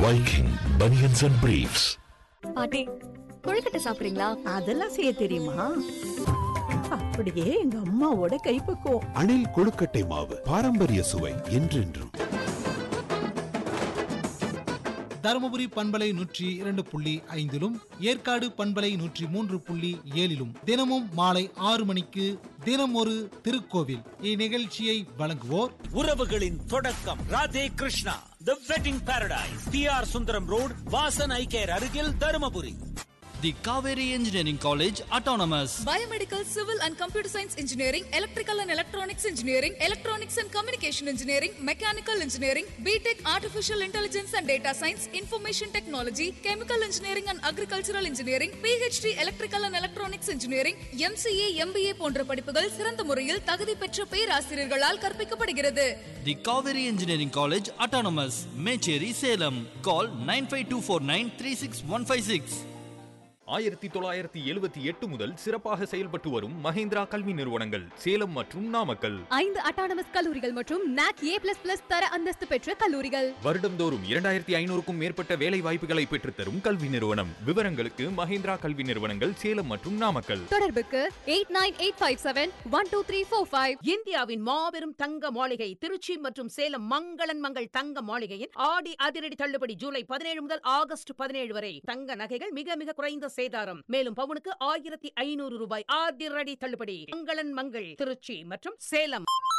Viking Bunions and Briefs. பாட்டி கொழுக்கட்டை சாப்பிடுறீங்களா அதெல்லாம் செய்ய தெரியுமா அப்படியே எங்க அம்மாவோட கைப்பக்குவம் அணில் கொழுக்கட்டை மாவு பாரம்பரிய சுவை என்றென்றும் தருமபுரி பண்பலை நூற்றி இரண்டு புள்ளி ஐந்திலும் ஏற்காடு பண்பலை நூற்றி மூன்று புள்ளி ஏழிலும் தினமும் மாலை ஆறு மணிக்கு தினம் ஒரு திருக்கோவில் இந்நிகழ்ச்சியை வழங்குவோர் உறவுகளின் தொடக்கம் Radhe Krishna the wedding paradise P R Sundaram road Vasan eye care அருகில் Dharmapuri The Kaveri Engineering College Autonomous. Biomedical, Civil and Computer Science Engineering, Electrical and Electronics Engineering, Electronics and Communication Engineering, Mechanical Engineering, BTech Artificial Intelligence and Data Science, Information Technology, Chemical Engineering and Agricultural Engineering, PhD Electrical and Electronics Engineering, MCA, MBA போன்ற படிப்புகள் சிறந்த முறையில் தகுதி பெற்ற பேராசிரியர்களால் கற்பிக்கப்படுகிறது The Kaveri Engineering College Autonomous. Mecheri Salem. Call 95249 ஆயிரத்தி தொள்ளாயிரத்தி எழுபத்தி எட்டு முதல் சிறப்பாக செயல்பட்டு வரும் மஹேந்திரா கல்வி நிறுவனங்கள் சேலம் மற்றும் நாமக்கல் ஐந்து அட்டானமஸ் கல்லூரிகள் மற்றும் நாக் ஏ பிளஸ் பிளஸ் தர அந்தஸ்து பெற்ற கல்லூரிகள் வருடம்தோறும் இரண்டாயிரத்தி ஐநூறுக்கும் மேற்பட்ட வேலை வாய்ப்புகளை பெற்றுத்தரும் கல்வி நிறுவனம் விவரங்களுக்கு மஹேந்திரா கல்வி நிறுவனங்கள் சேலம் மற்றும் நாமக்கல் தொடர்புக்கு eight nine eight five seven one two three four five இந்தியாவின் மாபெரும் தங்க மாளிகை திருச்சி மற்றும் சேலம் மங்களன் மங்கள் தங்க மாளிகையின் ஆடி அதிரடி தள்ளுபடி ஜூலை பதினேழு முதல் ஆகஸ்ட் பதினேழு வரை தங்க நகைகள் மிக மிக குறைந்த சேதாரம் மேலும் பவுனுக்கு ஆயிரத்தி ஐநூறு ரூபாய் அதிரடி தள்ளுபடி மங்களன் மங்கள் திருச்சி மற்றும் சேலம்